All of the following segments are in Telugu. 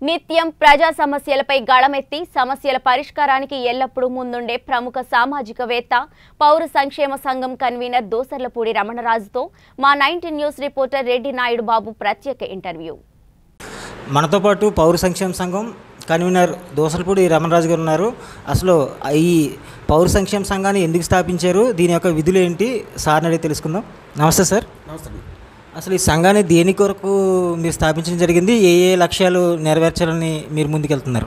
నిత్యం ప్రజా సమస్యలపై గళమెత్తి సమస్యల పరిష్కారానికి ఎల్లప్పుడూ ముందుండే ప్రముఖ సామాజికవేత్త పౌర సంక్షేమ సంఘం కన్వీనర్ దోసర్లపూడి రమణరాజుతో మా nineteen news reporter Reddy Naidu Babu ప్రత్యేక ఇంటర్వ్యూ మనతో పాటు పౌర సంక్షేమ సంఘం కన్వీనర్ దోసలపూడి రమణరాజు గారు ఉన్నారు అసలు ఈ పౌర సంక్షేమ సంఘాన్ని ఎందుకు స్థాపించారు దీని యొక్క విధులు ఏంటి సార్ని అడిగి తెలుసుకుందాం నమస్తే సార్ నమస్తే అసలు ఈ సంఘాన్ని దేని కొరకు మీరు స్థాపించడం జరిగింది ఏ ఏ లక్ష్యాలు నెరవేర్చాలని మీరు ముందుకెళ్తున్నారు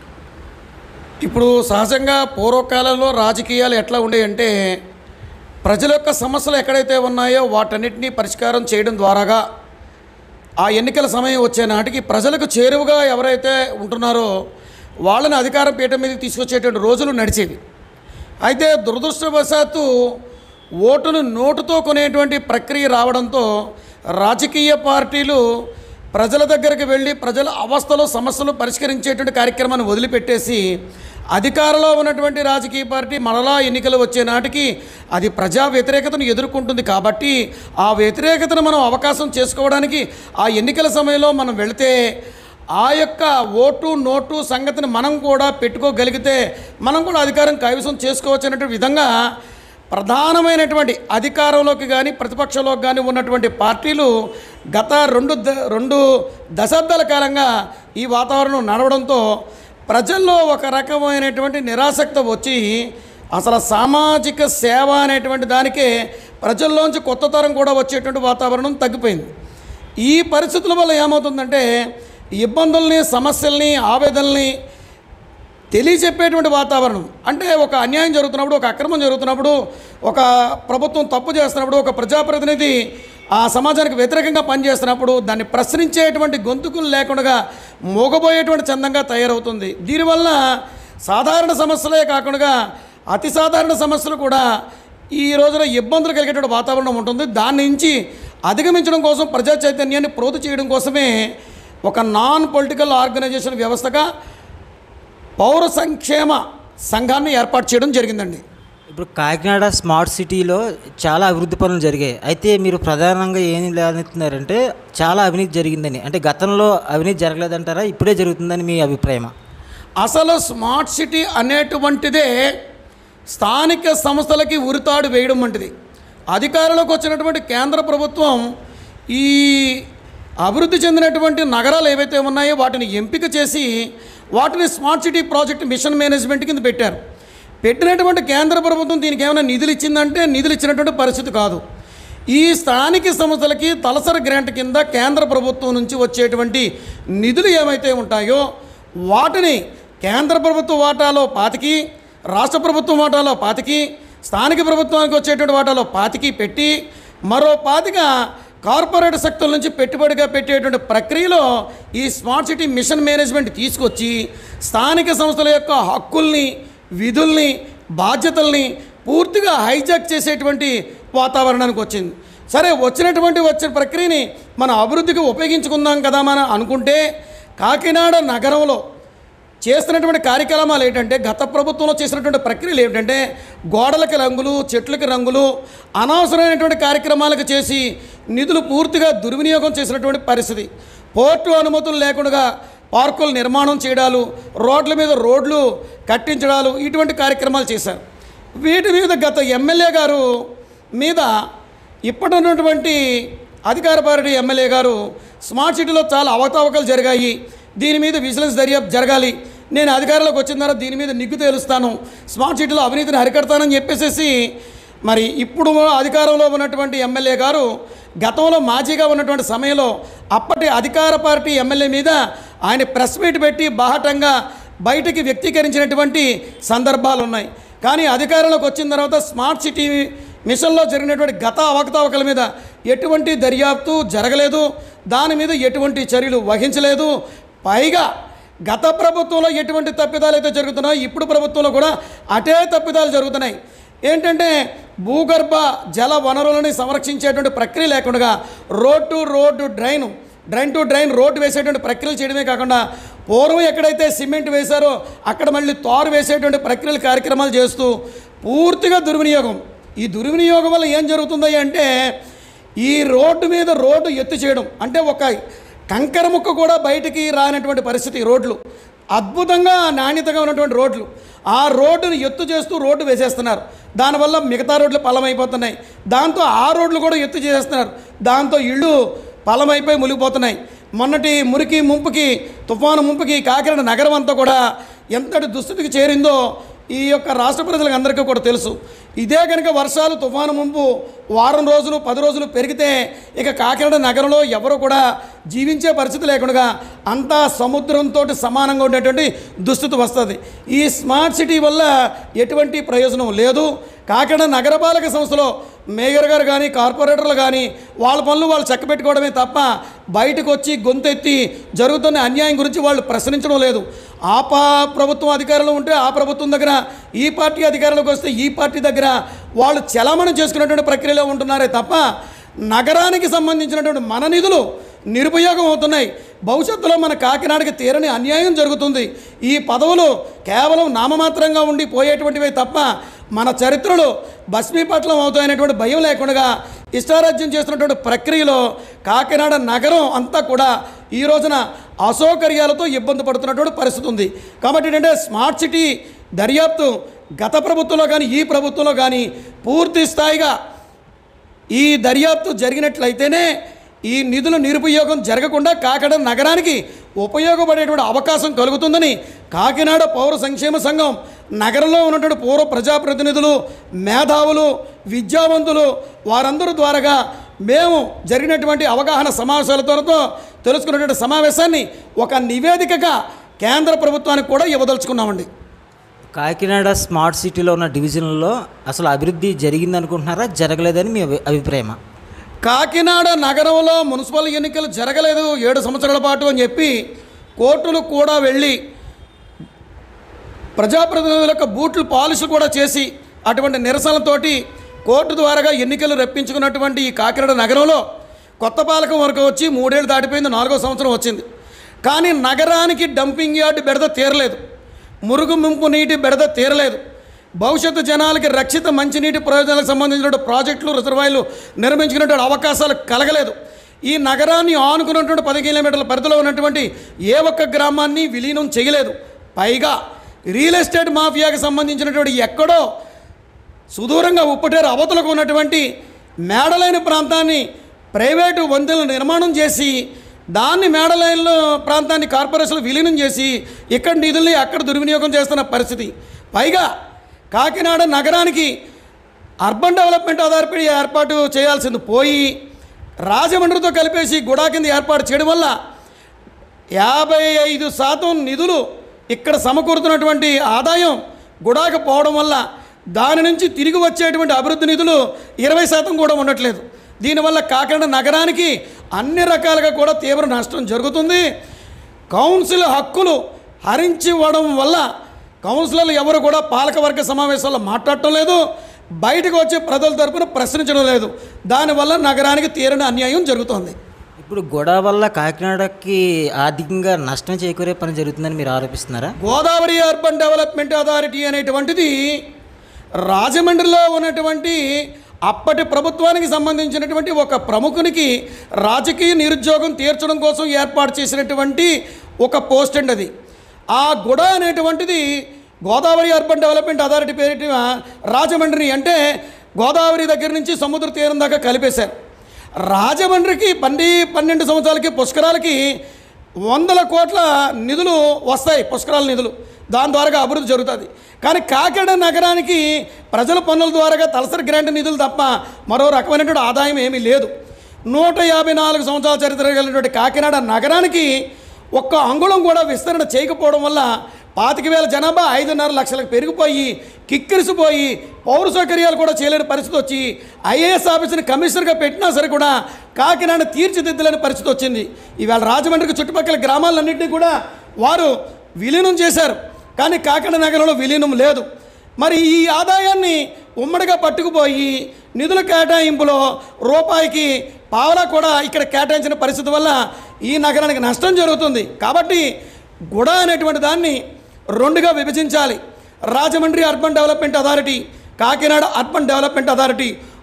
ఇప్పుడు సహజంగా పూర్వకాలంలో రాజకీయాలు ఎట్లా ఉండేయంటే ప్రజల యొక్క సమస్యలు ఎక్కడైతే ఉన్నాయో వాటన్నిటినీ పరిష్కారం చేయడం ద్వారాగా ఆ ఎన్నికల సమయం వచ్చే నాటికి ప్రజలకు చేరువగా ఎవరైతే ఉంటున్నారో వాళ్ళని అధికారం పీఠం మీదకి తీసుకొచ్చేటువంటి రోజులు నడిచేవి అయితే దురదృష్టవశాత్తు ఓటును నోటుతో కొనేటువంటి ప్రక్రియ రావడంతో రాజకీయ పార్టీలు ప్రజల దగ్గరికి వెళ్ళి ప్రజల అవస్థలు సమస్యలు పరిష్కరించేటువంటి కార్యక్రమాన్ని వదిలిపెట్టేసి అధికారంలో ఉన్నటువంటి రాజకీయ పార్టీ మరలా ఎన్నికలు వచ్చే నాటికి అది ప్రజా వ్యతిరేకతను ఎదుర్కొంటుంది కాబట్టి ఆ వ్యతిరేకతను మనం అవకాశం చేసుకోవడానికి ఆ ఎన్నికల సమయంలో మనం వెళితే ఆ యొక్క ఓటు నోటు సంగతిని మనం కూడా పెట్టుకోగలిగితే మనం కూడా అధికారం కైవసం చేసుకోవచ్చు అనేటువంటి విధంగా ప్రధానమైనటువంటి అధికారంలోకి కానీ ప్రతిపక్షంలోకి కానీ ఉన్నటువంటి పార్టీలు గత రెండు ద రెండు దశాబ్దాల కాలంగా ఈ వాతావరణం నడవడంతో ప్రజల్లో ఒక రకమైనటువంటి నిరాసక్త వచ్చి అసలు సామాజిక సేవ అనేటువంటి దానికే ప్రజల్లోంచి కొత్త తరం కూడా వచ్చేటువంటి వాతావరణం తగ్గిపోయింది ఈ పరిస్థితుల వల్ల ఏమవుతుందంటే ఇబ్బందుల్ని సమస్యల్ని ఆవేదనల్ని తెలియచెప్పేటువంటి వాతావరణం అంటే ఒక అన్యాయం జరుగుతున్నప్పుడు ఒక అక్రమం జరుగుతున్నప్పుడు ఒక ప్రభుత్వం తప్పు చేస్తున్నప్పుడు ఒక ప్రజాప్రతినిధి ఆ సమాజానికి వ్యతిరేకంగా పనిచేస్తున్నప్పుడు దాన్ని ప్రశ్నించేటువంటి గొంతుకులు లేకుండా మోగబోయేటువంటి చందంగా తయారవుతుంది దీనివల్ల సాధారణ సమస్యలే కాకుండా అతి సాధారణ సమస్యలు కూడా ఈ రోజున ఇబ్బందులు కలిగేటువంటి వాతావరణం ఉంటుంది దాని నుంచి అధిగమించడం కోసం ప్రజా చైతన్యాన్ని ప్రోధి చేయడం కోసమే ఒక నాన్ పొలిటికల్ ఆర్గనైజేషన్ వ్యవస్థగా పౌర సంక్షేమ సంఘాన్ని ఏర్పాటు చేయడం జరిగిందండి ఇప్పుడు కాకినాడ స్మార్ట్ సిటీలో చాలా అభివృద్ధి పనులు జరిగాయి అయితే మీరు ప్రధానంగా ఏం లేదంటున్నారంటే చాలా అవినీతి జరిగిందని అంటే గతంలో అవినీతి జరగలేదంటారా ఇప్పుడే జరుగుతుందని మీ అభిప్రాయమా అసలు స్మార్ట్ సిటీ అనేటువంటిదే స్థానిక సంస్థలకి ఉరితాడు వేయడం వంటిది అధికారంలోకి వచ్చినటువంటి కేంద్ర ప్రభుత్వం ఈ అభివృద్ధి చెందినటువంటి నగరాలు ఏవైతే ఉన్నాయో వాటిని ఎంపిక చేసి వాటిని smart city project mission management కింద పెట్టారు పెట్టినటువంటి కేంద్ర ప్రభుత్వం దీనికి ఏమైనా నిధులు ఇచ్చిందంటే నిధులు ఇచ్చినటువంటి పరిస్థితి కాదు ఈ స్థానిక సంస్థలకి తలసరి గ్రాంట్ కింద కేంద్ర ప్రభుత్వం నుంచి వచ్చేటువంటి నిధులు ఏమైతే ఉంటాయో వాటిని కేంద్ర ప్రభుత్వ వాటాలో పాతికి రాష్ట్ర ప్రభుత్వం వాటాలో పాతికి స్థానిక ప్రభుత్వానికి వచ్చేటువంటి వాటాలో పాతికి పెట్టి మరో పాతిక కార్పొరేట్ శక్తుల నుంచి పెట్టుబడిగా పెట్టేటువంటి ప్రక్రియలో ఈ స్మార్ట్ సిటీ మిషన్ మేనేజ్మెంట్ తీసుకొచ్చి స్థానిక సంస్థల యొక్క హక్కుల్ని విధుల్ని బాధ్యతల్ని పూర్తిగా హైజాక్ చేసేటువంటి వాతావరణానికి వచ్చింది సరే వచ్చినటువంటి వచ్చిన ప్రక్రియని మన అభివృద్ధికి ఉపయోగించుకుందాం కదా మనం అనుకుంటే కాకినాడ నగరంలో చేస్తున్నటువంటి కార్యక్రమాలు ఏంటంటే గత ప్రభుత్వంలో చేసినటువంటి ప్రక్రియలు ఏమిటంటే గోడలకి రంగులు చెట్లకి రంగులు అనవసరమైనటువంటి కార్యక్రమాలకు చేసి నిధులు పూర్తిగా దుర్వినియోగం చేసినటువంటి పరిస్థితి పోర్టు అనుమతులు లేకుండా పార్కులు నిర్మాణం చేయడాలు రోడ్ల మీద రోడ్లు కట్టించడాలు ఇటువంటి కార్యక్రమాలు చేశారు వీటి మీద గత ఎమ్మెల్యే గారు మీద ఇప్పటిన్నటువంటి అధికార పార్టీ ఎమ్మెల్యే గారు స్మార్ట్ సిటీలో చాలా అవకతవకలు జరిగాయి దీని మీద విజిలెన్స్ దర్యాప్తు జరగాలి నేను అధికారంలోకి వచ్చిన తర్వాత దీని మీద నిగ్గు తేలుస్తాను స్మార్ట్ సిటీలో అవినీతిని అరికడతానని చెప్పేసేసి మరి ఇప్పుడు అధికారంలో ఉన్నటువంటి ఎమ్మెల్యే గారు గతంలో మాజీగా ఉన్నటువంటి సమయంలో అప్పటి అధికార పార్టీ ఎమ్మెల్యే మీద ఆయన ప్రెస్ మీట్ పెట్టి బాహటంగా బయటికి వ్యక్తీకరించినటువంటి సందర్భాలు ఉన్నాయి కానీ అధికారంలోకి వచ్చిన తర్వాత స్మార్ట్ సిటీ మిషన్లో జరిగినటువంటి గత అవకతవకల మీద ఎటువంటి దర్యాప్తు జరగలేదు దాని మీద ఎటువంటి చర్యలు వహించలేదు పైగా గత ప్రభుత్వంలో ఎటువంటి తప్పిదాలు అయితే జరుగుతున్నాయో ఇప్పుడు ప్రభుత్వంలో కూడా అటే తప్పిదాలు జరుగుతున్నాయి ఏంటంటే భూగర్భ జల వనరులని సంరక్షించేటువంటి ప్రక్రియ లేకుండా road to road drain drain to drain road వేసేటువంటి ప్రక్రియలు చేయడమే కాకుండా పూర్వం ఎక్కడైతే సిమెంట్ వేశారో అక్కడ మళ్ళీ తారు వేసేటువంటి ప్రక్రియలు కార్యక్రమాలు చేస్తూ పూర్తిగా దుర్వినియోగం ఈ దుర్వినియోగం వల్ల ఏం జరుగుతుంది అంటే ఈ రోడ్డు మీద రోడ్డు ఎత్తు చేయడం అంటే ఒక కంకర ముక్క కూడా బయటికి రానటువంటి పరిస్థితి ఈ రోడ్లు అద్భుతంగా నాణ్యతగా ఉన్నటువంటి రోడ్లు ఆ రోడ్డును ఎత్తు చేస్తూ రోడ్డు వేసేస్తున్నారు దానివల్ల మిగతా రోడ్లు పల్లమైపోతున్నాయి దాంతో ఆ రోడ్లు కూడా ఎత్తు చేసేస్తున్నారు దాంతో ఇళ్ళు పల్లమైపోయి మునిగిపోతున్నాయి మొన్నటి మురికి ముంపుకి తుఫాను ముంపుకి కాకినాడ నగరం అంతా కూడా ఎంతటి దుస్థితికి చేరిందో ఈ యొక్క రాష్ట్ర ప్రజలకు అందరికీ కూడా తెలుసు ఇదే కనుక వర్షాలు తుఫాను ముంపు వారం రోజులు పది రోజులు పెరిగితే ఇక కాకినాడ నగరంలో ఎవరు కూడా జీవించే పరిస్థితి లేకుండా అంతా సముద్రంతో సమానంగా ఉండేటువంటి దుస్థితి వస్తుంది ఈ స్మార్ట్ సిటీ వల్ల ఎటువంటి ప్రయోజనం లేదు కాకినాడ నగరపాలక సంస్థలో మేయర్ గారు కానీ కార్పొరేటర్లు కానీ వాళ్ళ పనులు వాళ్ళు చక్కబెట్టుకోవడమే తప్ప బయటకు వచ్చి గొంతెత్తి జరుగుతున్న అన్యాయం గురించి వాళ్ళు ప్రశ్నించడం లేదు ఆ పా ప్రభుత్వం అధికారంలో ఉంటే ఆ ప్రభుత్వం దగ్గర ఈ పార్టీ అధికారంలోకి వస్తే ఈ పార్టీ దగ్గర వాళ్ళు చలామణి చేసుకునేటువంటి ప్రక్రియలో ఉంటున్నారే తప్ప నగరానికి సంబంధించినటువంటి మన నిధులు నిరుపయోగం అవుతున్నాయి భవిష్యత్తులో మన కాకినాడకి తీరని అన్యాయం జరుగుతుంది ఈ పదవులు కేవలం నామమాత్రంగా ఉండి పోయేటువంటివే తప్ప మన చరిత్రలో భస్మీపట్లం అవుతాయనేటువంటి భయం లేకుండా ఇష్టారాజ్యం చేస్తున్నటువంటి ప్రక్రియలో కాకినాడ నగరం అంతా కూడా ఈ రోజున అసౌకర్యాలతో ఇబ్బంది పడుతున్నటువంటి పరిస్థితి ఉంది కాబట్టి ఏంటంటే స్మార్ట్ సిటీ దర్యాప్తు గత ప్రభుత్వంలో కానీ ఈ ప్రభుత్వంలో కానీ పూర్తి స్థాయిగా ఈ దర్యాప్తు జరిగినట్లయితేనే ఈ నిధుల నిరుపయోగం జరగకుండా కాకినాడ నగరానికి ఉపయోగపడేటువంటి అవకాశం కలుగుతుందని కాకినాడ పౌర సంక్షేమ సంఘం నగరంలో ఉన్నటువంటి పూర్వ ప్రజాప్రతినిధులు మేధావులు విద్యావంతులు వారందరూ ద్వారాగా మేము జరిగినటువంటి అవగాహన సమావేశాలతో తెలుసుకున్నటువంటి సమావేశాన్ని ఒక నివేదికగా కేంద్ర ప్రభుత్వానికి కూడా ఇవ్వదలుచుకున్నామండి కాకినాడ స్మార్ట్ సిటీలో ఉన్న డివిజన్లలో అసలు అభివృద్ధి జరిగింది అనుకుంటున్నారా జరగలేదని మీ అభి- అభిప్రాయమా కాకినాడ నగరంలో మున్సిపల్ ఎన్నికలు జరగలేదు ఏడు సంవత్సరాల పాటు అని చెప్పి కోర్టులు కూడా వెళ్ళి ప్రజాప్రతినిధుల యొక్క బూట్లు పాలిష్ కూడా చేసి అటువంటి నిరసనలతోటి కోర్టు ద్వారాగా ఎన్నికలు రప్పించుకున్నటువంటి ఈ కాకినాడ నగరంలో కొత్త పాలకం వరకు వచ్చి మూడేళ్ళు దాటిపోయింది నాలుగో సంవత్సరం వచ్చింది కానీ నగరానికి డంపింగ్ యార్డ్ బెడద తీరలేదు మురుగు ముంపు నీటి బెడద తీరలేదు భవిష్యత్తు జనాలకి రక్షిత మంచినీటి ప్రయోజనాలకు సంబంధించిన ప్రాజెక్టులు రిజర్వాయర్లు నిర్మించుకునేటువంటి అవకాశాలు కలగలేదు ఈ నగరాన్ని ఆనుకున్నటువంటి పది కిలోమీటర్ల పరిధిలో ఉన్నటువంటి ఏ ఒక్క గ్రామాన్ని విలీనం చేయలేదు పైగా రియల్ ఎస్టేట్ మాఫియాకి సంబంధించినటువంటి ఎక్కడో సుదూరంగా ఉప్పటేరు అవతలకు ఉన్నటువంటి మేడలైన ప్రాంతాన్ని ప్రైవేటు వంతెనలు నిర్మాణం చేసి దాన్ని మేడలైన ప్రాంతాన్ని కార్పొరేషన్లు విలీనం చేసి ఇక్కడ నిధుల్ని అక్కడ దుర్వినియోగం చేస్తున్న పరిస్థితి పైగా కాకినాడ నగరానికి అర్బన్ డెవలప్మెంట్ అథారిటీ ఏర్పాటు చేయాల్సింది పోయి రాజమండ్రితో కలిపేసి గుడా కింద ఏర్పాటు చేయడం వల్ల యాభై ఐదు శాతం నిధులు ఇక్కడ సమకూరుతున్నటువంటి ఆదాయం గుడాకు పోవడం వల్ల దాని నుంచి తిరిగి వచ్చేటువంటి అభివృద్ధి నిధులు ఇరవై శాతం కూడా ఉండట్లేదు దీనివల్ల కాకినాడ నగరానికి అన్ని రకాలుగా కూడా తీవ్ర నష్టం జరుగుతుంది కౌన్సిల్ హక్కులు హరించివ్వడం వల్ల కౌన్సిలర్లు ఎవరు కూడా పాలకవర్గ సమావేశాల్లో మాట్లాడటం లేదు బయటకు వచ్చి ప్రజల తరపున ప్రశ్నించడం లేదు దానివల్ల నగరానికి తీరని అన్యాయం జరుగుతోంది ఇప్పుడు గొడవ వల్ల కాకినాడకి ఆర్థికంగా నష్టం చేకూరే పని జరుగుతుందని మీరు ఆరోపిస్తున్నారా గోదావరి అర్బన్ డెవలప్మెంట్ అథారిటీ అనేటువంటిది రాజమండ్రిలో ఉన్నటువంటి అప్పటి ప్రభుత్వానికి సంబంధించినటువంటి ఒక ప్రముఖునికి రాజకీయ నిరుద్యోగం తీర్చడం కోసం ఏర్పాటు చేసినటువంటి ఒక పోస్ట్ అండి అది ఆ గుడ అనేటువంటిది గోదావరి అర్బన్ డెవలప్మెంట్ అథారిటీ పేరిట రాజమండ్రి అంటే గోదావరి దగ్గర నుంచి సముద్ర తీరం దాకా కలిపేశారు రాజమండ్రికి పన్నె పన్నెండు సంవత్సరాలకి పుష్కరాలకి వందల కోట్ల నిధులు వస్తాయి పుష్కరాల నిధులు దాని ద్వారా అభివృద్ధి జరుగుతుంది కానీ కాకినాడ నగరానికి ప్రజల పన్నుల ద్వారా తలసరి గ్రాంట్ నిధులు తప్ప మరో రకమైనటువంటి ఆదాయం ఏమీ లేదు నూట యాభై నాలుగు సంవత్సరాల చరిత్ర కలిగినటువంటి కాకినాడ నగరానికి ఒక్క అంగుళం కూడా విస్తరణ చేయకపోవడం వల్ల పాతిక వేల జనాభా ఐదున్నర లక్షలకు పెరిగిపోయి కిక్కిరిసిపోయి పౌర సౌకర్యాలు కూడా చేయలేని పరిస్థితి వచ్చి ఐఏఎస్ ఆఫీసుని కమిషనర్గా పెట్టినా సరే కూడా కాకినాడ తీర్చిదిద్దలేని పరిస్థితి వచ్చింది ఈవేళ రాజమండ్రికి చుట్టుపక్కల గ్రామాలన్నింటినీ కూడా వారు విలీనం చేశారు కానీ కాకినాడ నగరంలో విలీనం లేదు మరి ఈ ఆదాయాన్ని ఉమ్మడిగా పట్టుకుపోయి నిధుల కేటాయింపులో రూపాయికి పావలా కూడా ఇక్కడ కేటాయించిన పరిస్థితి వల్ల ఈ నగరానికి నష్టం జరుగుతుంది కాబట్టి గుడ అనేటువంటి దాన్ని రెండుగా విభజించాలి Rajahmundry urban development authority Kakinada urban development authority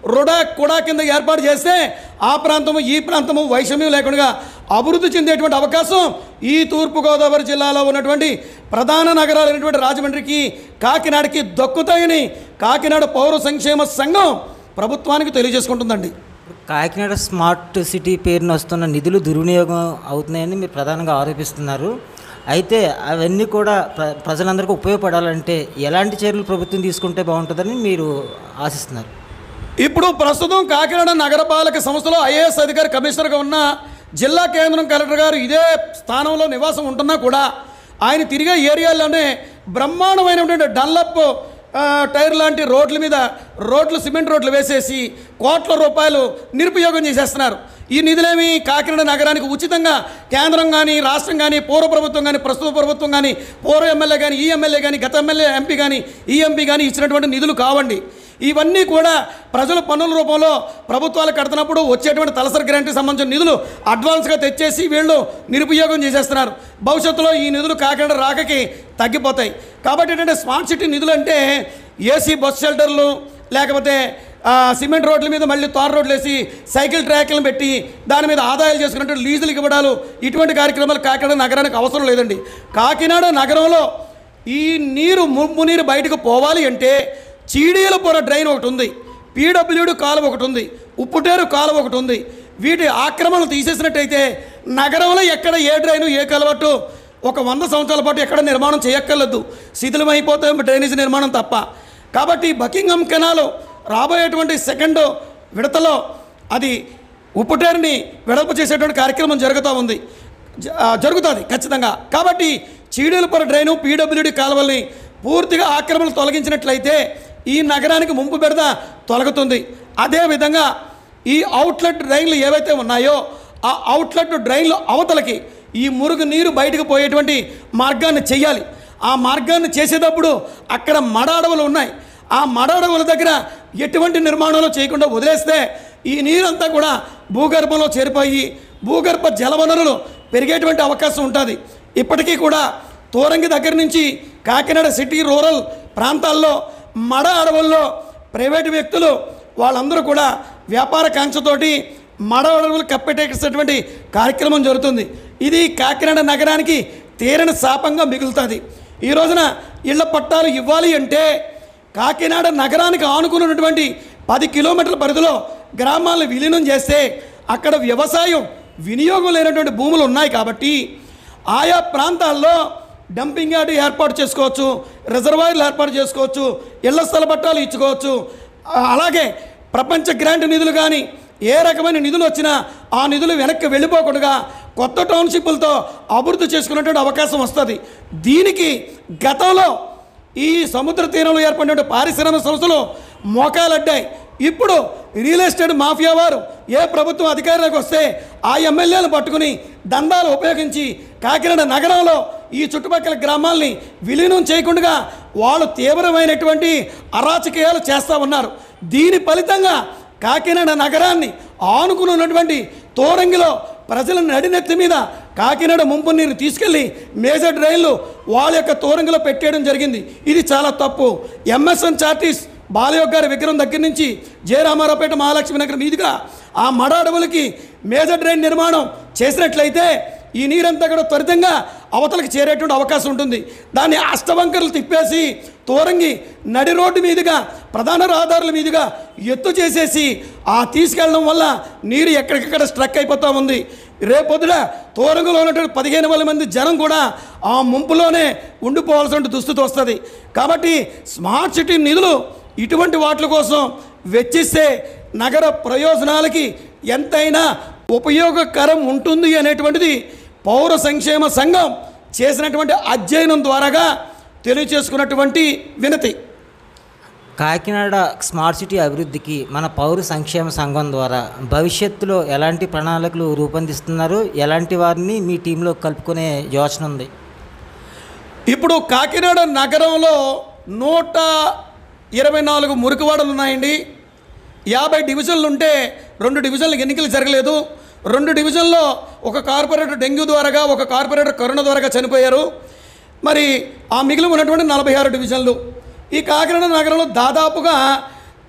RUDA KUDA కింద ఏర్పాటు చేస్తే ఆ ప్రాంతము ఈ ప్రాంతము వైషమ్యం లేకుండా అభివృద్ధి చెందేటువంటి అవకాశం ఈ తూర్పుగోదావరి జిల్లాలో ఉన్నటువంటి ప్రధాన నగరాలైనటువంటి రాజమండ్రికి కాకినాడకి దక్కుతాయని కాకినాడ పౌర సంక్షేమ సంఘం ప్రభుత్వానికి తెలియజేసుకుంటుందండి కాకినాడ స్మార్ట్ సిటీ పేరున వస్తున్న నిధులు దుర్వినియోగం అవుతున్నాయని మీరు ప్రధానంగా ఆరోపిస్తున్నారు అయితే అవన్నీ కూడా ప్ర ప్రజలందరికీ ఉపయోగపడాలంటే ఎలాంటి చర్యలు ప్రభుత్వం తీసుకుంటే బాగుంటుందని మీరు ఆశిస్తున్నారు ఇప్పుడు ప్రస్తుతం కాకినాడ నగరపాలక సంస్థలో ఐఏఎస్ అధికారి కమిషనర్గా ఉన్న జిల్లా కేంద్రం కలెక్టర్ గారు ఇదే స్థానంలో నివాసం ఉంటున్నా కూడా ఆయన తిరిగే ఏరియాల్లోనే బ్రహ్మాండమైనటువంటి డన్లప్ ఆ, టైర్ లాంటి రోడ్ల మీద రోడ్లు సిమెంట్ రోడ్లు వేసేసి కోట్ల రూపాయలు నిరుపయోగం చేసేస్తున్నారు ఈ నిధులేమి కాకినాడ నగరానికి ఉచితంగా కేంద్రం కానీ రాష్ట్రం కానీ పూర్వ ప్రభుత్వం కానీ ప్రస్తుత ప్రభుత్వం కానీ పూర్వ ఎమ్మెల్యే కానీ ఈ ఎమ్మెల్యే కానీ గత ఎమ్మెల్యే ఎంపీ కానీ ఈ ఎంపీ కానీ ఇచ్చినటువంటి నిధులు కావండి ఇవన్నీ కూడా ప్రజల పన్నుల రూపంలో ప్రభుత్వాలు కడుతున్నప్పుడు వచ్చేటువంటి తలసరి గ్రాంట్కి సంబంధించిన నిధులు అడ్వాన్స్గా తెచ్చేసి వీళ్ళు నిరుపయోగం చేసేస్తున్నారు భవిష్యత్తులో ఈ నిధులు కాకినాడ రాకకి తగ్గిపోతాయి కాబట్టి ఏంటంటే స్మార్ట్ సిటీ నిధులు అంటే ఏసీ బస్ షెల్టర్లు లేకపోతే ఆ, సిమెంట్ రోడ్ల మీద మళ్ళీ తార్ రోడ్లు వేసి సైకిల్ ట్రాక్లను పెట్టి దాని మీద ఆదాయాలు చేసుకున్నట్టు లీజులు ఇవ్వడాలు ఇటువంటి కార్యక్రమాలు కాకినాడ నగరానికి అవసరం లేదండి కాకినాడ నగరంలో ఈ నీరు ముప్పు నీరు బయటకు పోవాలి అంటే చీడీలపుర డ్రైన్ ఒకటి ఉంది పీడబ్ల్యూడి కాలువ ఒకటి ఉంది ఉప్పుటేరు కాలువ ఒకటి ఉంది వీటి ఆక్రమణలు తీసేసినట్టయితే నగరంలో ఎక్కడ ఏ డ్రైను ఏ కలవట్టు ఒక వంద సంవత్సరాల పాటు ఎక్కడ నిర్మాణం చేయక్కర్లేదు శిథిలమైపోతే డ్రైనేజ్ నిర్మాణం తప్ప కాబట్టి బకింగం కెనాలు రాబోయేటువంటి సెకండ్ విడతలో అది ఉప్పుటేరుని వెడల్పు చేసేటువంటి కార్యక్రమం జరుగుతూ ఉంది జ- ఆ, జరుగుతుంది ఖచ్చితంగా కాబట్టి చీడీలపుర డ్రైను పీడబ్ల్యూడి కాలువల్ని పూర్తిగా ఆక్రమణలు తొలగించినట్లయితే ఈ నగరానికి ముంపు బెడద తొలగుతుంది అదేవిధంగా ఈ అవుట్లెట్ డ్రైన్లు ఏవైతే ఉన్నాయో ఆ అవుట్లెట్ డ్రైన్లు అవతలకి ఈ మురుగు నీరు బయటకు పోయేటువంటి మార్గాన్ని చేయాలి ఆ మార్గాన్ని చేసేటప్పుడు అక్కడ మడ అడవులు ఉన్నాయి ఆ మడ అడవుల దగ్గర ఎటువంటి నిర్మాణాలు చేయకుండా వదిలేస్తే ఈ నీరంతా కూడా భూగర్భంలో చేరిపోయి భూగర్భ జలవనరులు పెరిగేటువంటి అవకాశం ఉంటుంది ఇప్పటికీ కూడా తోరంగి దగ్గర నుంచి కాకినాడ సిటీ రూరల్ ప్రాంతాల్లో మడ అడవుల్లో ప్రైవేటు వ్యక్తులు వాళ్ళందరూ కూడా వ్యాపార కాంక్షతోటి మడ అడవులు కప్పెట్టేసేటువంటి కార్యక్రమం జరుగుతుంది ఇది కాకినాడ నగరానికి తీరని శాపంగా మిగులుతుంది ఈ రోజున ఇళ్ల పట్టాలు ఇవ్వాలి అంటే కాకినాడ నగరానికి ఆనుకున్నటువంటి పది కిలోమీటర్ల పరిధిలో గ్రామాలను విలీనం చేస్తే అక్కడ వ్యవసాయం వినియోగం లేనటువంటి భూములు ఉన్నాయి కాబట్టి ఆయా ప్రాంతాల్లో డంపింగ్ యార్డ్ ఏర్పాటు చేసుకోవచ్చు రిజర్వాయర్లు ఏర్పాటు చేసుకోవచ్చు ఇళ్ల స్థల పట్టాలు ఇచ్చుకోవచ్చు ఆ, అలాగే ప్రపంచ గ్రాంట్ నిధులు కానీ ఏ రకమైన నిధులు వచ్చినా ఆ నిధులు వెనక్కి వెళ్ళిపోకుండా కొత్త టౌన్షిప్లతో అభివృద్ధి చేసుకునేటువంటి అవకాశం వస్తుంది దీనికి గతంలో ఈ సముద్ర తీరంలో ఏర్పడినటువంటి పారిశ్రామిక సంస్థలు మోకాలడ్డాయి ఇప్పుడు రియల్ ఎస్టేట్ మాఫియా వారు ఏ ప్రభుత్వం అధికారంలోకి వస్తే ఆ ఎమ్మెల్యేలు పట్టుకుని దందాలు ఉపయోగించి కాకినాడ నగరంలో ఈ చుట్టుపక్కల గ్రామాల్ని విలీనం చేయకుండా వాళ్ళు తీవ్రమైనటువంటి అరాచకీయాలు చేస్తూ ఉన్నారు దీని ఫలితంగా కాకినాడ నగరాన్ని ఆనుకుని ఉన్నటువంటి తోరంగిలో ప్రజల నడినెత్తి మీద కాకినాడ ముంపు నీరు తీసుకెళ్లి మేజర్ డ్రైన్లు వాళ్ళ యొక్క తోరంగిలో పెట్టేయడం జరిగింది ఇది చాలా తప్పు ఎంఎస్ఎన్ చార్టీస్ బాలయోగ్ గారి విగ్రహం దగ్గర నుంచి జే రామారావుపేట మహాలక్ష్మి నగర్ మీదుగా ఆ మడ అడవులకి మేజర్ డ్రైన్ నిర్మాణం చేసినట్లయితే ఈ నీరంతా కూడా త్వరితంగా అవతలకి చేరేటువంటి అవకాశం ఉంటుంది దాన్ని అష్టవంకరలు తిప్పేసి తోరంగి నడి రోడ్డు మీదుగా ప్రధాన రహదారుల మీదుగా ఎత్తు చేసేసి ఆ తీసుకెళ్ళడం వల్ల నీరు ఎక్కడికక్కడ స్ట్రక్ అయిపోతూ ఉంది రేపొద్దున తోరంగులో ఉన్నటువంటి పదిహేను వేల మంది జనం కూడా ఆ ముంపులోనే ఉండిపోవాల్సిన దుస్థితి వస్తుంది కాబట్టి స్మార్ట్ సిటీ నిధులు ఇటువంటి వాటి కోసం వెచ్చిస్తే నగర ప్రయోజనాలకి ఎంతైనా ఉపయోగకరం ఉంటుంది అనేటువంటిది పౌర సంక్షేమ సంఘం చేసినటువంటి అధ్యయనం ద్వారాగా తెలియచేసుకున్నటువంటి వినతి కాకినాడ స్మార్ట్ సిటీ అభివృద్ధికి మన పౌర సంక్షేమ సంఘం ద్వారా భవిష్యత్తులో ఎలాంటి ప్రణాళికలు రూపొందిస్తున్నారు ఎలాంటి వారిని మీ టీంలో కలుపుకునే యోచన ఉంది ఇప్పుడు కాకినాడ నగరంలో నూట ఇరవై నాలుగు మురికివాడలు ఉన్నాయండి యాభై డివిజన్లు ఉంటే రెండు డివిజన్లకు ఎన్నికలు జరగలేదు రెండు డివిజన్లో ఒక కార్పొరేటర్ డెంగ్యూ ద్వారాగా ఒక కార్పొరేటర్ కరోనా ద్వారాగా చనిపోయారు మరి ఆ మిగిలి ఉన్నటువంటి నలభై ఆరు డివిజన్లు ఈ కాకినాడ నగరంలో దాదాపుగా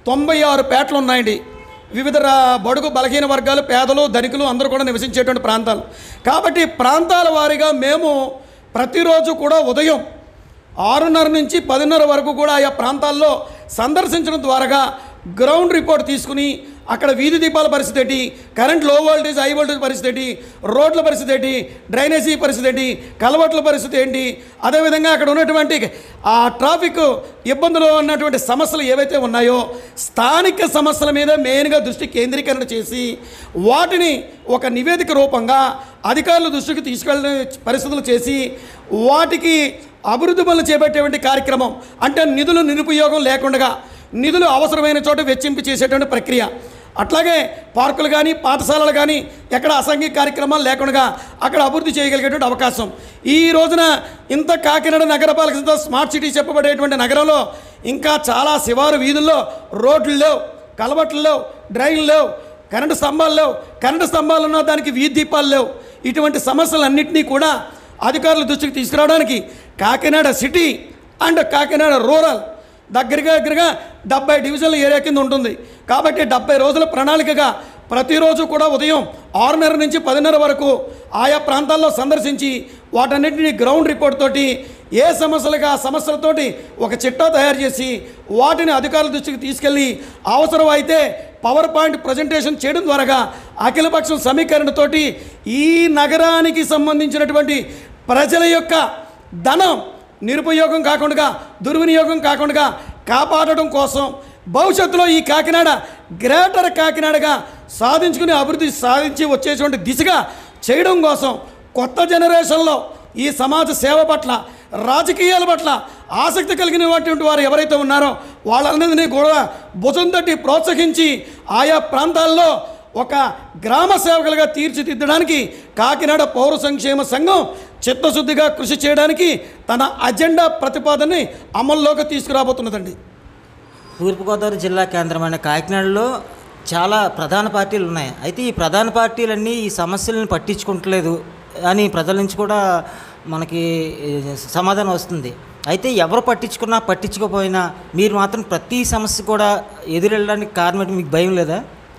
తొంభై ఆరు పేటలు ఉన్నాయండి వివిధ రా- బడుగు బలహీన వర్గాలు పేదలు ధనికులు అందరూ కూడా నివసించేటువంటి ప్రాంతాలు కాబట్టి ప్రాంతాల వారీగా మేము ప్రతిరోజు కూడా ఉదయం ఆరున్నర నుంచి పదిన్నర వరకు కూడా ఆయా ప్రాంతాల్లో సందర్శించడం ద్వారాగా గ్రౌండ్ రిపోర్ట్ తీసుకుని అక్కడ వీధి దీపాల పరిస్థితి ఏంటి కరెంట్ లో వోల్టేజ్ హై వోల్టేజ్ పరిస్థితి ఏంటి రోడ్ల పరిస్థితి ఏంటి డ్రైనేజీ పరిస్థితి ఏంటి కలవట్ల పరిస్థితి ఏంటి అదేవిధంగా అక్కడ ఉన్నటువంటి ఆ ట్రాఫిక్ ఇబ్బందులు ఉన్నటువంటి సమస్యలు ఏవైతే ఉన్నాయో స్థానిక సమస్యల మీద మెయిన్గా దృష్టి కేంద్రీకరణ చేసి వాటిని ఒక నివేదిక రూపంగా అధికారుల దృష్టికి తీసుకెళ్ళిన పరిస్థితులు చేసి వాటికి అభివృద్ధి పనులు చేపట్టేటువంటి కార్యక్రమం అంటే నిధులు నిరుపయోగం లేకుండా నిధులు అవసరమైన చోట వెచ్చింపు చేసేటువంటి ప్రక్రియ అట్లాగే పార్కులు కానీ పాఠశాలలు కానీ ఎక్కడ అసాంఘిక కార్యక్రమాలు లేకుండా అక్కడ అభివృద్ధి చేయగలిగేటువంటి అవకాశం ఈ రోజున ఇంత కాకినాడ నగరపాలక సంస్థ స్మార్ట్ సిటీ చెప్పబడేటువంటి నగరంలో ఇంకా చాలా శివారు వీధుల్లో రోడ్లు లేవు కలవట్లు లేవు డ్రైన్లు లేవు కరెంటు స్తంభాలు లేవు కరెంటు స్తంభాలు ఉన్న దానికి వీధి దీపాలు లేవు ఇటువంటి సమస్యలన్నింటినీ కూడా అధికారుల దృష్టికి తీసుకురావడానికి Kakinada city and Kakinada rural దగ్గరగా దగ్గరగా డెబ్బై డివిజన్ల ఏరియా కింద ఉంటుంది కాబట్టి డెబ్బై రోజుల ప్రణాళికగా ప్రతిరోజు కూడా ఉదయం ఆరున్నర నుంచి పదిన్నర వరకు ఆయా ప్రాంతాల్లో సందర్శించి వాటన్నిటిని గ్రౌండ్ రిపోర్ట్ తోటి ఏ సమస్యలుగా ఆ సమస్యలతోటి ఒక చిట్టా తయారు చేసి వాటిని అధికారుల దృష్టికి తీసుకెళ్ళి అవసరం అయితే పవర్ పాయింట్ ప్రజెంటేషన్ చేయడం ద్వారాగా అఖిలపక్షం సమీకరణతోటి ఈ నగరానికి సంబంధించినటువంటి ప్రజల యొక్క ధనం నిరుపయోగం కాకుండా దుర్వినియోగం కాకుండా కాపాడటం కోసం భవిష్యత్తులో ఈ కాకినాడ గ్రేటర్ కాకినాడగా సాధించుకుని అభివృద్ధి సాధించి వచ్చేటువంటి దిశగా చేయడం కోసం కొత్త జనరేషన్లో ఈ సమాజ సేవ పట్ల రాజకీయాల పట్ల ఆసక్తి కలిగినటువంటి వారు ఎవరైతే ఉన్నారో వాళ్ళందరినీ కూడా భుజం తట్టి ప్రోత్సహించి ఆయా ప్రాంతాల్లో ఒక గ్రామ సేవకులుగా తీర్చిదిద్దడానికి కాకినాడ పౌర సంక్షేమ సంఘం చిత్తశుద్ధిగా కృషి చేయడానికి తన అజెండా ప్రతిపాదనని అమల్లోకి తీసుకురాబోతున్నదండి తూర్పుగోదావరి జిల్లా కేంద్రమైన కాకినాడలో చాలా ప్రధాన పార్టీలు ఉన్నాయి అయితే ఈ ప్రధాన పార్టీలన్నీ ఈ సమస్యలను పట్టించుకుంటలేదు అని ప్రజల నుంచి కూడా మనకి ఏ, సమాధానం వస్తుంది అయితే ఎవరు పట్టించుకున్నా పట్టించుకోపోయినా మీరు మాత్రం ప్రతి సమస్య కూడా ఎదురెళ్ళడానికి కారణం ఏంటి? మీకు భయం లేదా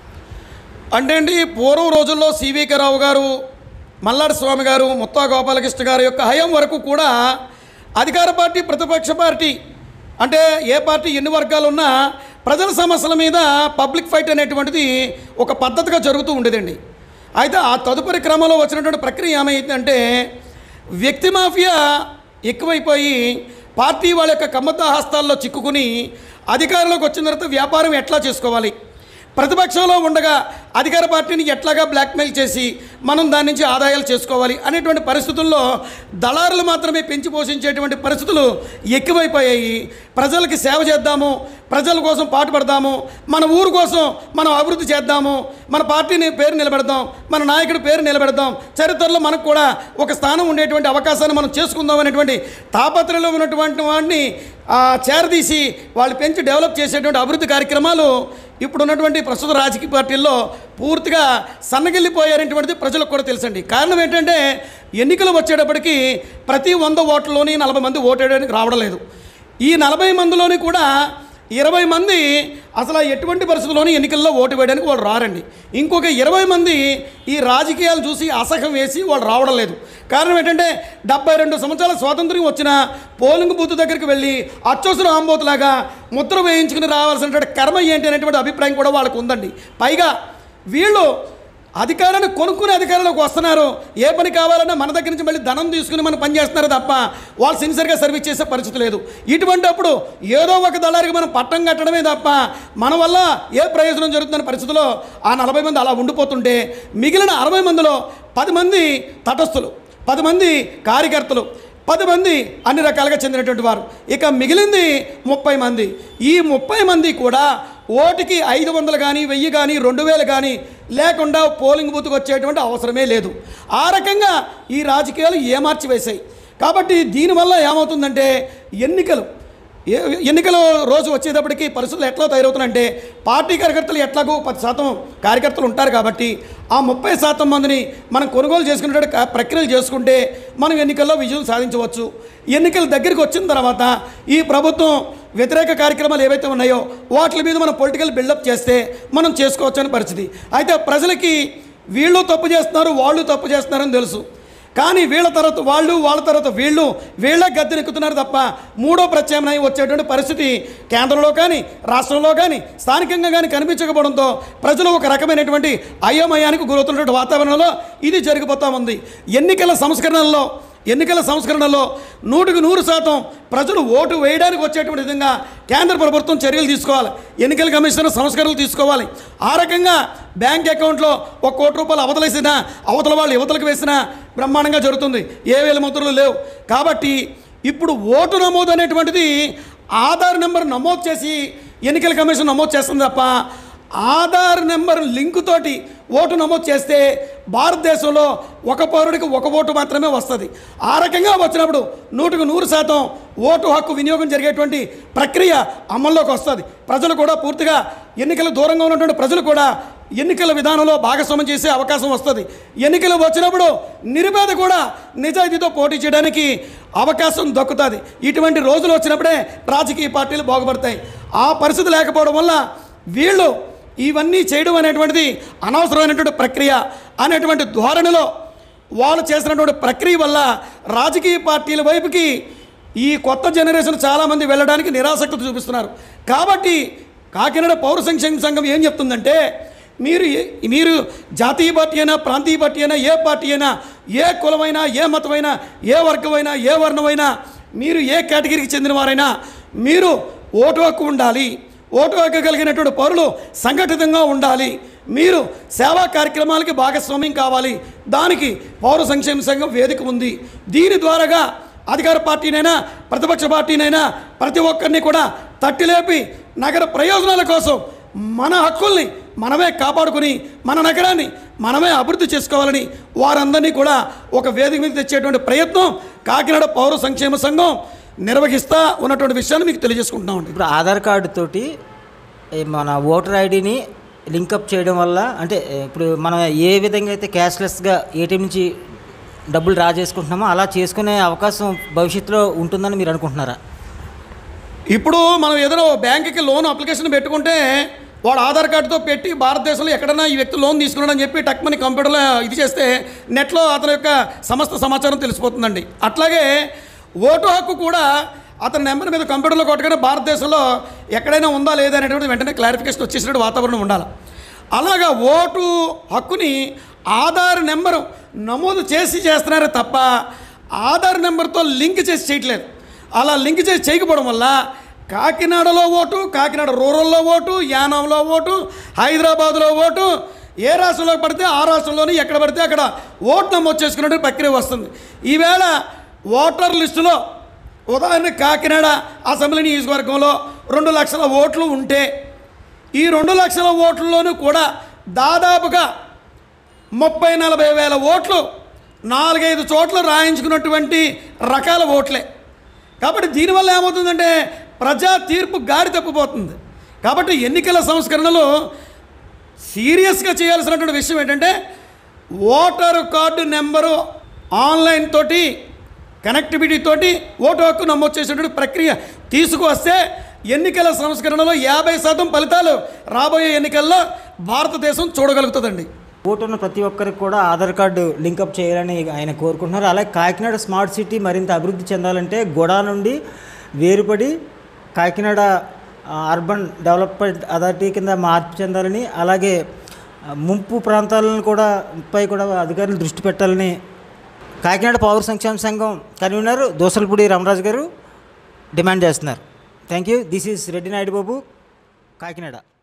అంటే అండి పూర్వం రోజుల్లో సివికే రావు గారు మల్లాడి స్వామి గారు ముత్తా గోపాలకృష్ణ గారి యొక్క హయం వరకు కూడా అధికార పార్టీ ప్రతిపక్ష పార్టీ అంటే ఏ పార్టీ ఎన్ని వర్గాలు ఉన్నా ప్రజల సమస్యల మీద పబ్లిక్ ఫైట్ అనేటువంటిది ఒక పద్ధతిగా జరుగుతూ ఉండేదండి అయితే ఆ తదుపరి క్రమంలో వచ్చినటువంటి ప్రక్రియ ఏమైందంటే వ్యక్తి మాఫియా ఎక్కువైపోయి పార్టీ వాళ్ళ యొక్క కమ్మద్ద హస్తాల్లో చిక్కుకుని అధికారంలోకి వచ్చిన తర్వాత వ్యాపారం ఎట్లా చేసుకోవాలి ప్రతిపక్షంలో ఉండగా అధికార పార్టీని ఎట్లాగా బ్లాక్మెయిల్ చేసి మనం దాని నుంచి ఆదాయాలు చేసుకోవాలి అనేటువంటి పరిస్థితుల్లో దళారులు మాత్రమే పెంచి పోషించేటువంటి పరిస్థితులు ఎక్కువైపోయాయి ప్రజలకి సేవ చేద్దాము ప్రజల కోసం పాటుపడదాము మన ఊరు కోసం మనం అభివృద్ధి చేద్దాము మన పార్టీని పేరు నిలబెడదాం మన నాయకుడి పేరు నిలబెడదాం చరిత్రలో మనకు కూడా ఒక స్థానం ఉండేటువంటి అవకాశాన్ని మనం చేసుకుందాం అనేటువంటి తాపత్రలో ఉన్నటువంటి వాడిని ఆ, చేరదీసి వాళ్ళు పెంచి డెవలప్ చేసేటువంటి అభివృద్ధి కార్యక్రమాలు ఇప్పుడు ఉన్నటువంటి ప్రస్తుత రాజకీయ పార్టీల్లో పూర్తిగా సన్నగిల్లిపోయారనేటువంటిది ప్రజలకు కూడా తెలుసండి కారణం ఏంటంటే ఎన్నికలు వచ్చేటప్పటికి ప్రతి వంద ఓట్లలోని నలభై మంది ఓటేయడానికి రావడం లేదు ఈ నలభై మందిలోని కూడా ఇరవై మంది అసలు ఎటువంటి పరిస్థితుల్లోని ఎన్నికల్లో ఓటు వేయడానికి వాళ్ళు రారండి ఇంకొక ఇరవై మంది ఈ రాజకీయాలు చూసి అసహ్యం వేసి వాళ్ళు రావడం లేదు కారణం ఏంటంటే డెబ్బై రెండు సంవత్సరాల స్వాతంత్ర్యం వచ్చిన పోలింగ్ బూత్ దగ్గరికి వెళ్ళి అచ్చోసిన ఆంబోతులాగా ముద్ర వేయించుకుని రావాల్సినటువంటి కర్మ ఏంటి అనేటువంటి అభిప్రాయం కూడా వాళ్ళకు ఉందండి పైగా వీళ్ళు అధికారాన్ని కొనుక్కునే అధికారంలోకి వస్తున్నారు ఏ పని కావాలన్నా మన దగ్గర నుంచి మళ్ళీ ధనం తీసుకుని మనం పని చేస్తున్నారు తప్ప వాళ్ళు సిన్సియర్గా సర్వీస్ చేసే పరిస్థితి లేదు ఇటువంటి అప్పుడు ఏదో ఒక దళారికి మనం పట్టం కట్టడమే తప్ప మన వల్ల ఏ ప్రయోజనం జరుగుతున్న పరిస్థితిలో ఆ నలభై మంది అలా ఉండిపోతుంటే మిగిలిన అరవై మందిలో పది మంది తటస్థులు పది మంది కార్యకర్తలు పది మంది అన్ని రకాలుగా చెందినటువంటి వారు ఇక మిగిలింది ముప్పై మంది ఈ ముప్పై మంది కూడా ఓటుకి ఐదు వందలు కానీ వెయ్యి కానీ రెండు వేలు కానీ లేకుండా పోలింగ్ బూత్కి వచ్చేటువంటి అవసరమే లేదు ఆ రకంగా ఈ రాజకీయాలు ఏమార్చి వేశాయి కాబట్టి దీనివల్ల ఏమవుతుందంటే ఎన్నికలు ఏ ఎన్నికల రోజు వచ్చేటప్పటికి పరిస్థితులు ఎట్లా తయారవుతున్నాయంటే పార్టీ కార్యకర్తలు ఎట్లాగో పది శాతం కార్యకర్తలు ఉంటారు కాబట్టి ఆ ముప్పై శాతం మందిని మనం కొనుగోలు చేసుకునేటువంటి కా- ప్రక్రియలు చేసుకుంటే మనం ఎన్నికల్లో విజయం సాధించవచ్చు ఎన్నికల దగ్గరికి వచ్చిన తర్వాత ఈ ప్రభుత్వం వ్యతిరేక కార్యక్రమాలు ఏవైతే ఉన్నాయో వాటి మీద మనం పొలిటికల్ బిల్డప్ చేస్తే మనం చేసుకోవచ్చని పరిస్థితి అయితే ప్రజలకి వీళ్ళు తప్పు చేస్తున్నారు వాళ్ళు తప్పు చేస్తున్నారని తెలుసు కానీ వీళ్ళ తర్వాత వాళ్ళు వాళ్ళ తర్వాత వీళ్ళు వీళ్ళ గద్దెనెక్కుతున్నారు తప్ప మూడో ప్రత్యామ్నాయం వచ్చేటువంటి పరిస్థితి కేంద్రంలో కానీ రాష్ట్రంలో కానీ స్థానికంగా కానీ కనిపించకపోవడంతో ప్రజలు ఒక రకమైనటువంటి అయోమయానికి గురవుతున్నటువంటి వాతావరణంలో ఇది జరిగిపోతా ఉంది ఎన్నికల సంస్కరణల్లో ఎన్నికల సంస్కరణలో నూటికి నూరు శాతం ప్రజలు ఓటు వేయడానికి వచ్చేటువంటి విధంగా కేంద్ర ప్రభుత్వం చర్యలు తీసుకోవాలి ఎన్నికల కమిషన్ సంస్కరణలు తీసుకోవాలి ఆ రకంగా బ్యాంక్ అకౌంట్లో ఒక కోటి రూపాయలు అవతలేసినా అవతల వాళ్ళు యువతలకు వేసినా బ్రహ్మాండంగా జరుగుతుంది ఏ వేల ముద్రలు లేవు కాబట్టి ఇప్పుడు ఓటు నమోదు అనేటువంటిది ఆధార్ నెంబర్ నమోదు చేసి ఎన్నికల కమిషన్ నమోదు చేస్తుంది తప్ప ఆధార్ నెంబర్ లింకు తోటి ఓటు నమోదు చేస్తే భారతదేశంలో ఒక పౌరుడికి ఒక ఓటు మాత్రమే వస్తుంది ఆ రకంగా వచ్చినప్పుడు నూటికి నూరు శాతం ఓటు హక్కు వినియోగం జరిగేటువంటి ప్రక్రియ అమల్లోకి వస్తుంది ప్రజలు కూడా పూర్తిగా ఎన్నికల దూరంగా ఉన్నటువంటి ప్రజలు కూడా ఎన్నికల విధానంలో భాగస్వామ్యం చేసే అవకాశం వస్తుంది ఎన్నికలు వచ్చినప్పుడు నిరుపేద కూడా నిజాయితీతో పోటీ చేయడానికి అవకాశం దక్కుతుంది ఇటువంటి రోజులు వచ్చినప్పుడే రాజకీయ పార్టీలు బాగుపడతాయి ఆ పరిస్థితి లేకపోవడం వల్ల వీళ్ళు ఇవన్నీ చేయడం అనేటువంటిది అనవసరమైనటువంటి ప్రక్రియ అనేటువంటి ధోరణిలో వాళ్ళు చేసినటువంటి ప్రక్రియ వల్ల రాజకీయ పార్టీల వైపుకి ఈ కొత్త జనరేషన్ చాలామంది వెళ్ళడానికి నిరాసక్తి చూపిస్తున్నారు కాబట్టి కాకినాడ పౌర సంక్షేమ సంఘం ఏం చెప్తుందంటే మీరు ఏ- మీరు జాతీయ పార్టీ అయినా ప్రాంతీయ పార్టీ అయినా ఏ పార్టీ అయినా ఏ కులమైనా ఏ మతమైనా ఏ వర్గమైనా ఏ వర్ణమైనా మీరు ఏ కేటగిరీకి చెందినవారైనా మీరు ఓటు హక్కు ఉండాలి ఓటు హక్కు కలిగినటువంటి పౌరులు సంఘటితంగా ఉండాలి మీరు సేవా కార్యక్రమాలకి భాగస్వామ్యం కావాలి దానికి పౌర సంక్షేమ సంఘం వేదిక ఉంది దీని ద్వారాగా అధికార పార్టీనైనా ప్రతిపక్ష పార్టీనైనా ప్రతి ఒక్కరిని కూడా తట్టిలేపి నగర ప్రయోజనాల కోసం మన హక్కుల్ని మనమే కాపాడుకుని మన నగరాన్ని మనమే అభివృద్ధి చేసుకోవాలని వారందరినీ కూడా ఒక వేదిక మీద తెచ్చేటువంటి ప్రయత్నం కాకినాడ పౌర సంక్షేమ సంఘం నిర్వహిస్తా ఉన్నటువంటి విషయాన్ని మీకు తెలియజేసుకుంటున్నామండి ఇప్పుడు ఆధార్ కార్డు తోటి ఈ మన ఓటర్ ఐడిని లింకప్ చేయడం వల్ల అంటే ఇప్పుడు మనం ఏ విధంగా అయితే క్యాష్లెస్గా ఏటీఎం నుంచి డబ్బులు డ్రా చేసుకుంటున్నామో అలా చేసుకునే అవకాశం భవిష్యత్తులో ఉంటుందని మీరు అనుకుంటున్నారా ఇప్పుడు మనం ఏదైనా ఓ బ్యాంకుకి లోన్ అప్లికేషన్ పెట్టుకుంటే వాడు ఆధార్ కార్డుతో పెట్టి భారతదేశంలో ఎక్కడైనా ఈ వ్యక్తి లోన్ తీసుకున్నాడని చెప్పి టక్మని కంప్యూటర్లో ఇది చేస్తే నెట్లో అతని యొక్క సమస్త సమాచారం తెలిసిపోతుందండి అట్లాగే ఓటు హక్కు కూడా అతని నెంబర్ మీద కంప్యూటర్లో కొట్టగానే భారతదేశంలో ఎక్కడైనా ఉందా లేదా అనేటువంటి వెంటనే క్లారిఫికేషన్ వచ్చేసినట్టు వాతావరణం ఉండాలి అలాగా ఓటు హక్కుని ఆధార్ నెంబరు నమోదు చేసి చేస్తున్నారే తప్ప ఆధార్ నెంబర్తో లింక్ చేసి చేయట్లేదు అలా లింక్ చేసి చేయకపోవడం వల్ల కాకినాడలో ఓటు కాకినాడ రూరల్లో ఓటు యానంలో ఓటు హైదరాబాద్లో ఓటు ఏ రాష్ట్రంలో పడితే ఆ రాష్ట్రంలోని ఎక్కడ పడితే అక్కడ ఓటు నమోదు చేసుకునే ప్రక్రియ వస్తుంది ఈవేళ ఓటర్ లిస్టులో ఉదాహరణ కాకినాడ అసెంబ్లీ నియోజకవర్గంలో రెండు లక్షల ఓట్లు ఉంటే ఈ రెండు లక్షల ఓట్లలోనూ కూడా దాదాపుగా ముప్పై నలభై వేల ఓట్లు నాలుగైదు చోట్ల రాయించుకున్నటువంటి రకాల ఓట్లే కాబట్టి దీనివల్ల ఏమవుతుందంటే ప్రజా తీర్పు గాడి తప్పిపోతుంది కాబట్టి ఎన్నికల సంస్కరణలు సీరియస్గా చేయాల్సినటువంటి విషయం ఏంటంటే ఓటరు కార్డు నెంబరు ఆన్లైన్ తోటి కనెక్టివిటీ తోటి ఓటు హక్కు నమోదు చేసేటువంటి ప్రక్రియ తీసుకువస్తే ఎన్నికల సంస్కరణలో యాభై శాతం ఫలితాలు రాబోయే ఎన్నికల్లో భారతదేశం చూడగలుగుతుందండి ఓటు ఉన్న ప్రతి ఒక్కరికి కూడా ఆధార్ కార్డు లింకప్ చేయాలని ఆయన కోరుకుంటున్నారు అలాగే కాకినాడ స్మార్ట్ సిటీ మరింత అభివృద్ధి చెందాలంటే గొడా నుండి వేరుపడి కాకినాడ ఆ, అర్బన్ డెవలప్మెంట్ అథారిటీ కింద మార్పు చెందాలని అలాగే ఆ, ముంపు ప్రాంతాలను కూడా పై కూడా అధికారులు దృష్టి పెట్టాలని కాకినాడ పౌర సంక్షేమ సంఘం కన్వీనర్ దోసలపూడి రామరాజు గారు డిమాండ్ చేస్తున్నారు thank you this is Reddy Naidu Babu Kakinada